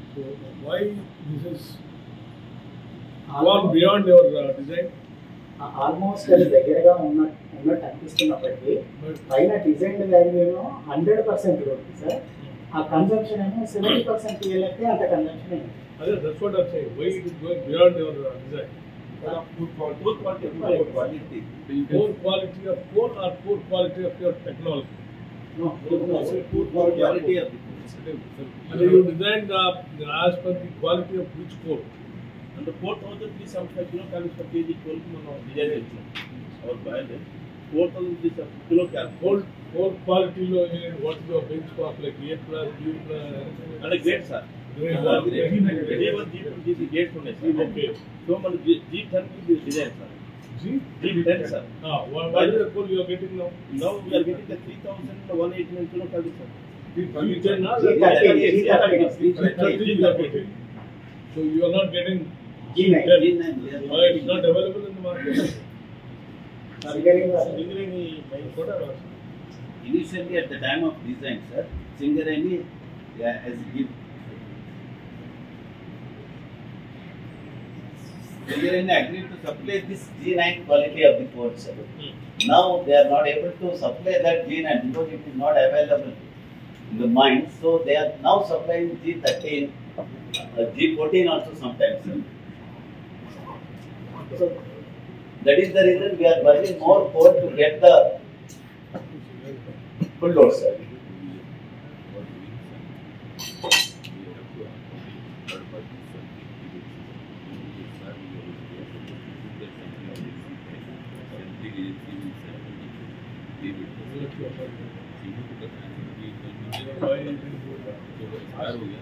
So why this is gone beyond your uh, design? Almost అది దగ్గరగా ఉన్న ఉన్నట్టు అనిపిస్తున్నప్పటికీ But పైన డిజైన్ వాల్యూ ఏమో హండ్రెడ్ పర్సెంట్ ఉంది సార్ ఆ కన్సంప్షన్ ఏమో సెవెంటీ పర్సెంట్ ఇవ్వలేకపోతే అంత కన్సంప్షన్ అయింది other, that's what I'm saying. Why it is going beyond your uh, design? Poor quality of poor quality. Poor quality of coal or poor quality of your technology? Poor quality of the And you designed uh, as per the quality of which coal? అంటే four thousand three seventy five kilo calories per KG కోల్కి మనం design చేసినాం our boil four thousand three seventy kilo calorie Coal, coal quality lo and what is your benchmark like A plus, B plus? అంటే grade sir Grade G one, grade one G two G grades ఉన్నాయి sir Okay. So మన G G ten design sir G? G ten sir Ah, what, what is the coal you are getting now? Now we're getting the three thousand one eighty nine kilo calorie sir G10 or G thirty, G thirty. G30 you are getting. So you are not getting G nine. G10. Why it is not available in the market? Figuring was- Singareni What are those? Initially, at the time of design, sir, Singareni yeah, has given. Singareni agreed to supply this G9 quality of the coal, sir. Now they are not able to supply that G9 because it is not available in the mine. So they are now supplying G13, uh, G14 also sometimes. Sir. So that is the reason we are burning more coal to get the full load, sir. Why it is good?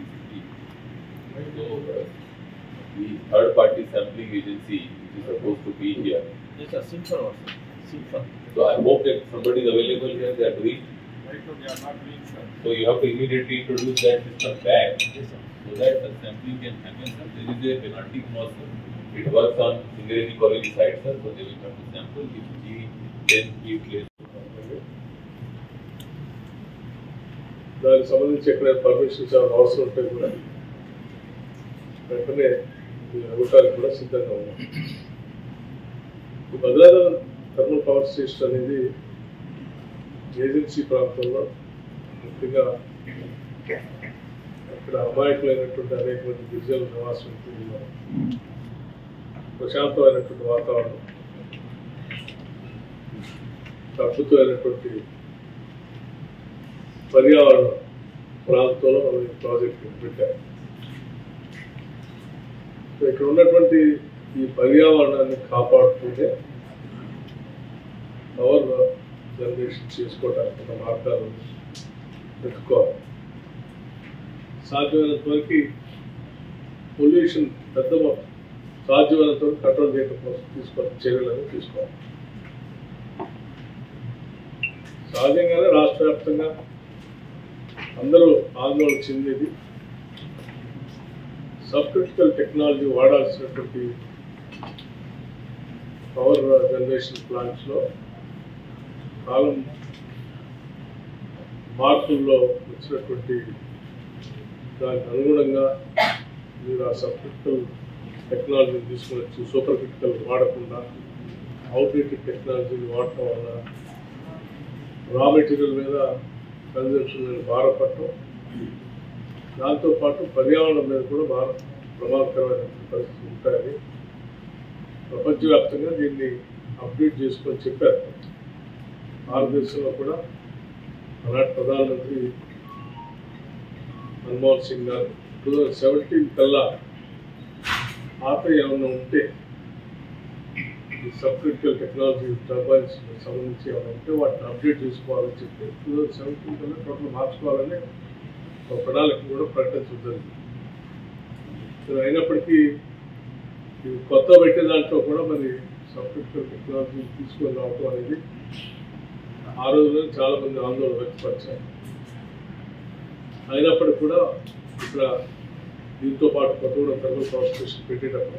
The third party sampling agency which is supposed to be here. This are CIMFR also CIMFR So I hope that somebody is available here, they are doing. So you have to immediately introduce that system back. So that the sampling can happen, sir. There is a penalty clause, sir. It works on Singareni College side, sir, so they will have to sample if G ten G place. దానికి సంబంధించి ఎక్కడ permissions ఏమైనా అవసరం ఉంటే కూడా వెంటనే మీరు ఇవ్వటానికి కూడా సిద్ధంగా ఉన్నాం ఈ భద్రాచలం థర్మల్ పవర్ స్టేషన్ అనేది ఏజెన్సీ ప్రాంతంలో ముఖ్యంగా అక్కడ అమాయకులైనటువంటి అనేక మంది గిరిజనుల నివాసం ఉంటున్నారు ప్రశాంతమైనటువంటి వాతావరణం అద్భుతమైనటువంటి పర్యావరణ ప్రాంతంలో మనం ఈ ప్రాజెక్ట్ పెట్టాం సో ఇక్కడ ఉన్నటువంటి ఈ పర్యావరణాన్ని కాపాడుతూనే పవర్ జనరేషన్ చేసుకోవడానికి ఒక మార్గాలు పెట్టుకోవాలి సాధ్యమైనంత వరకు పొల్యూషన్ పెద్ద మొత్తం సాధ్యమైనంత వరకు కంట్రోల్ చేయడం కోసం తీసుకోవాలి చర్యలను తీసుకోవాలి సహజంగానే రాష్ట్ర వ్యాప్తంగా అందరూ ఆందోళన చెందేది సబ్ క్రిటికల్ టెక్నాలజీ వాడాల్సినటువంటి పవర్ జనరేషన్ ప్లాంట్స్లో కాలం మార్పుల్లో వచ్చినటువంటి దానికి అనుగుణంగా మీరు ఆ సబ్ క్రిటికల్ టెక్నాలజీని తీసుకుని వచ్చి సూపర్ క్రిటికల్ వాడకుండా అవుట్డేటెడ్ టెక్నాలజీని వాడటం వల్ల రా మెటీరియల్ మీద కన్జంప్షన్ మీద భారపడటం దాంతోపాటు పర్యావరణం మీద కూడా భార ప్రమాదకరమైన పరిస్థితులు ఉంటాయని ప్రపంచవ్యాప్తంగా దీన్ని అప్డేట్ చేసుకొని చెప్పారు భారతదేశంలో కూడా ఆనాటి ప్రధానమంత్రి మన్మోహన్ సింగ్ గారు టూ థౌజండ్ సెవెంటీన్ కల్లా పాత ఏమైనా ఉంటే ఈ సబ్ క్రిటికల్ టెక్నాలజీ టర్బైన్స్ సంబంధించి ఏమైనా ఉంటే వాటిని అప్డేట్ చేసుకోవాలని చెప్పి టూ థౌజండ్ సెవెంటీన్ కల్లా టోటల్ మార్చుకోవాలని ఒక ప్రణాళిక కూడా ప్రకటించడం జరిగింది సో అయినప్పటికీ ఇవి కొత్త పెట్టే దాంట్లో కూడా మరి సబ్ క్రిటికల్ టెక్నాలజీ తీసుకొని రావటం అనేది ఆ రోజుల్లో చాలా మంది ఆందోళన వ్యక్తపరిచారు అయినప్పటికీ కూడా ఇక్కడ దీంతో పాటు కొత్త కూడా థర్మల్ పవర్ స్టేషన్ పెట్టేటప్పుడు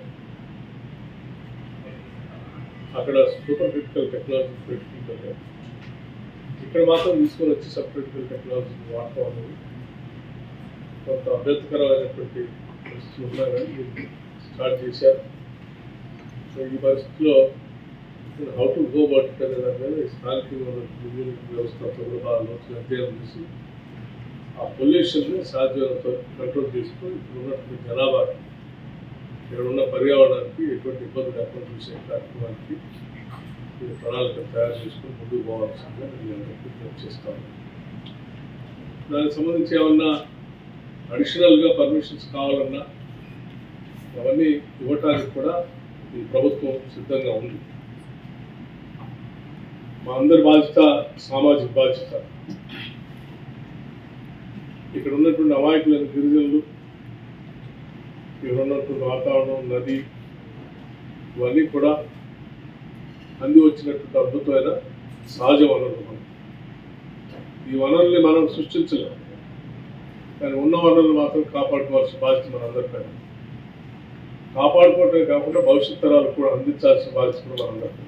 అక్కడ సూపర్ క్రిటికల్ టెక్నాలజీ పెట్టుకుంటారు ఇక్కడ మాత్రం తీసుకొని వచ్చి సబ్ క్రిటికల్ టెక్నాలజీ వాడటం అనేది కొంత అభ్యంతరకరమైనటువంటి పరిస్థితులు ఉన్నా కానీ మీరు స్టార్ట్ చేశారు సో ఈ పరిస్థితిలో హౌ టు గో బట్ అనే దాని మీద ఈ స్థానికంగా ఉన్న క్రిమినల్ వ్యవస్థతో బాగా లోతుగా అధ్యయనం చేసి ఆ పొల్యూషన్ని సాధ్యమైనంత కంట్రోల్ చేసుకొని ఇప్పుడు ఉన్నటువంటి జనాభా ఇక్కడ ఉన్న పర్యావరణానికి ఎటువంటి ఇబ్బంది లేకుండా చూసే కార్యక్రమానికి ఈ ప్రణాళిక తయారు చేసుకుని ముందుకు పోవాల్సిందిగా నేను అందరికీ విజ్ఞప్తి చేస్తాను దానికి సంబంధించి ఏమన్నా అడిషనల్గా పర్మిషన్స్ కావాలన్నా అవన్నీ ఇవ్వటానికి కూడా ఈ ప్రభుత్వం సిద్ధంగా ఉంది మా అందరి బాధ్యత సామాజిక బాధ్యత ఇక్కడ ఉన్నటువంటి అమాయకులైన గిరిజనులు ఇక్కడ ఉన్నటువంటి వాతావరణం నది ఇవన్నీ కూడా అంది వచ్చినటువంటి అద్భుతమైన సహజ వనరులు మనం ఈ వనరుల్ని మనం సృష్టించలేము కానీ ఉన్న వనరులు మాత్రం కాపాడుకోవాల్సిన బాధ్యత మనందరిపైన కాపాడుకోవటమే కాకుండా భవిష్యత్ తరాలకు కూడా అందించాల్సిన బాధ్యత కూడా మనందరిపైన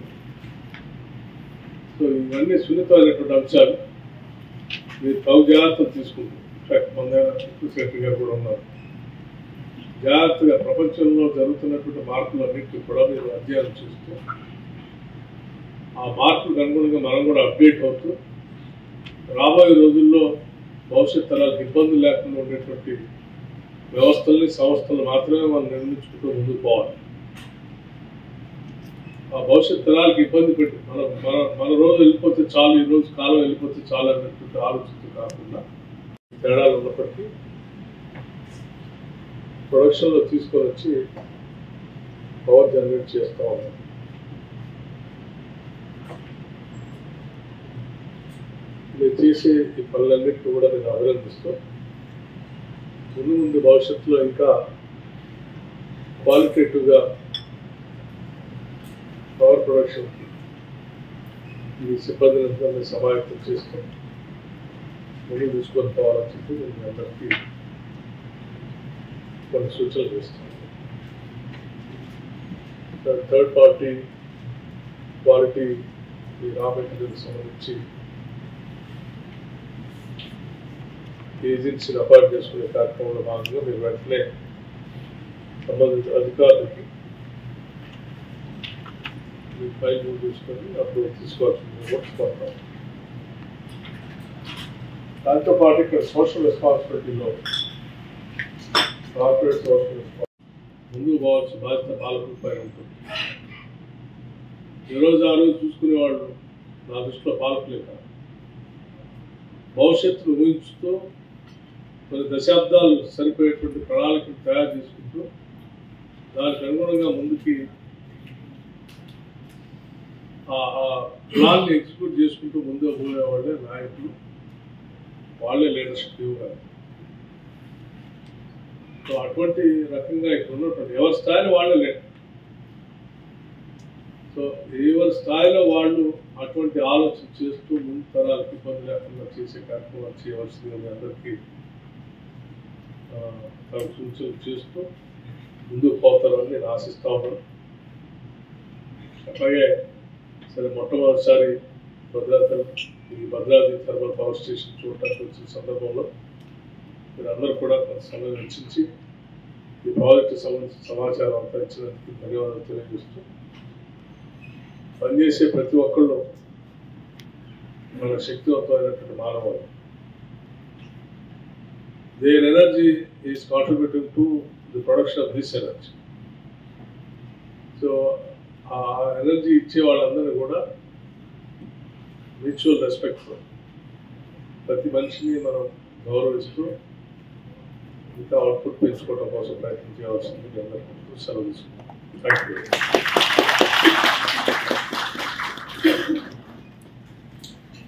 సో ఇవన్నీ సున్నితమైనటువంటి అంశాలు మీరు తగు జాగ్రత్తలు తీసుకుంటారు ఇన్ఫాక్ట్ మన దగ్గర సెక్రటరీ గారు కూడా ఉన్నారు జాగ్రత్తగా ప్రపంచంలో జరుగుతున్నటువంటి మార్పులన్నింటినీ కూడా మీరు అధ్యయనం చేస్తూ ఆ మార్పులకు అనుగుణంగా మనం కూడా అప్డేట్ అవుతూ రాబోయే రోజుల్లో భవిష్యత్ తరాలకు ఇబ్బందులు లేకుండా ఉండేటువంటి వ్యవస్థల్ని సంస్థలు మాత్రమే మనం నిర్మించుకుంటూ ముందుకు పోవాలి ఆ భవిష్యత్ తరాలకు ఇబ్బంది పెట్టి మన మన మన రోజు వెళ్ళిపోతే చాలు ఈ రోజు కాలం వెళ్ళిపోతే చాలు అన్నటువంటి ఆలోచనతో కాకుండా తేడాలు ఉన్నప్పటికీ ప్రొడక్షన్లో తీసుకొని వచ్చి పవర్ జనరేట్ చేస్తూ ఉన్నాం మీరు చేసే ఈ పనులన్నింటినీ కూడా నేను అభినందిస్తూ ముందు ముందు భవిష్యత్తులో ఇంకా క్వాలిటేటివ్గా పవర్ ప్రొడక్షన్కి ఈ సిబ్బందిని అందరినీ సమాయత్తం చేస్తూ ముందుకు తీసుకొని పోవాలని చెప్పి నేను మీ అందరికీ కొన్ని సూచనలు చేస్తాను థర్డ్ పార్టీ క్వాలిటీ ఈ రా మెటీరియల్ సంబంధించి ఏజెన్సీని అపాయింట్ చేసుకునే కార్యక్రమంలో భాగంగా మీరు వెంటనే సంబంధిత అధికారులకి మీ ఫైల్ మూవ్ చేసుకొని అప్పుడు తీసుకోవాల్సింది వర్క్స్ పడతాం దాంతో పాటు ఇక్కడ సోషల్ రెస్పాన్సిబిలిటీలో కార్పొరేట్ సోషల్ రెస్పాన్సిబిలిటీ ముందుకు పోవాల్సిన బాధ్యత పాలకుల పైన ఉంటుంది ఈ రోజు ఆ రోజు చూసుకునే వాళ్ళు నా దృష్టిలో పాలకులే కాదు భవిష్యత్తును ఊహించుతూ కొన్ని దశాబ్దాలు సరిపోయేటువంటి ప్రణాళికలు తయారు చేసుకుంటూ దానికి అనుగుణంగా ముందుకి ఆ ప్లాన్ని ఎగ్జిక్యూట్ చేసుకుంటూ ముందుకు పోయే వాళ్ళే నాయకులు వాళ్ళే లీడర్షిప్ ఇవ్వగలరు సో అటువంటి రకంగా ఇక్కడ ఉన్నటువంటి ఎవరి స్థాయిలో వాళ్ళే లేరు సో ఎవరి స్థాయిలో వాళ్ళు అటువంటి ఆలోచన చేస్తూ ముందు తరాలకు ఇబ్బంది లేకుండా చేసే కార్యక్రమాలు చేయవలసిందిగా మీ అందరికీ ఆ, తగు సూచనలు చేస్తూ ముందుకు పోతారని నేను ఆశిస్తా ఉన్నాను అట్లాగే సరే మొట్టమొదటిసారి భద్రాచలం ఈ భద్రాద్రి థర్మల్ పవర్ స్టేషన్ చూడటానికి వచ్చిన సందర్భంలో మీరందరూ కూడా కొంత సమయం వెచ్చించి ఈ ప్రాజెక్టు సంబంధించిన సమాచారం అంతా ఇచ్చినందుకు ధన్యవాదాలు తెలియజేస్తూ పనిచేసే ప్రతి ఒక్కళ్ళు మన శక్తివంతమైనటువంటి మానవాళి there energy is contributing to the production of this energy so ఆ ఎనర్జీ ఇచ్చే వాళ్ళందరినీ కూడా మ్యూచువల్ రెస్పెక్ట్ ప్రతి మనిషిని మనం గౌరవిస్తూ ఇంకా అవుట్పుట్ పెంచుకోవడం కోసం ప్రయత్నం చేయవలసింది మీ అందరికీ సెలవు తీసుకుంటాం థ్యాంక్ యూ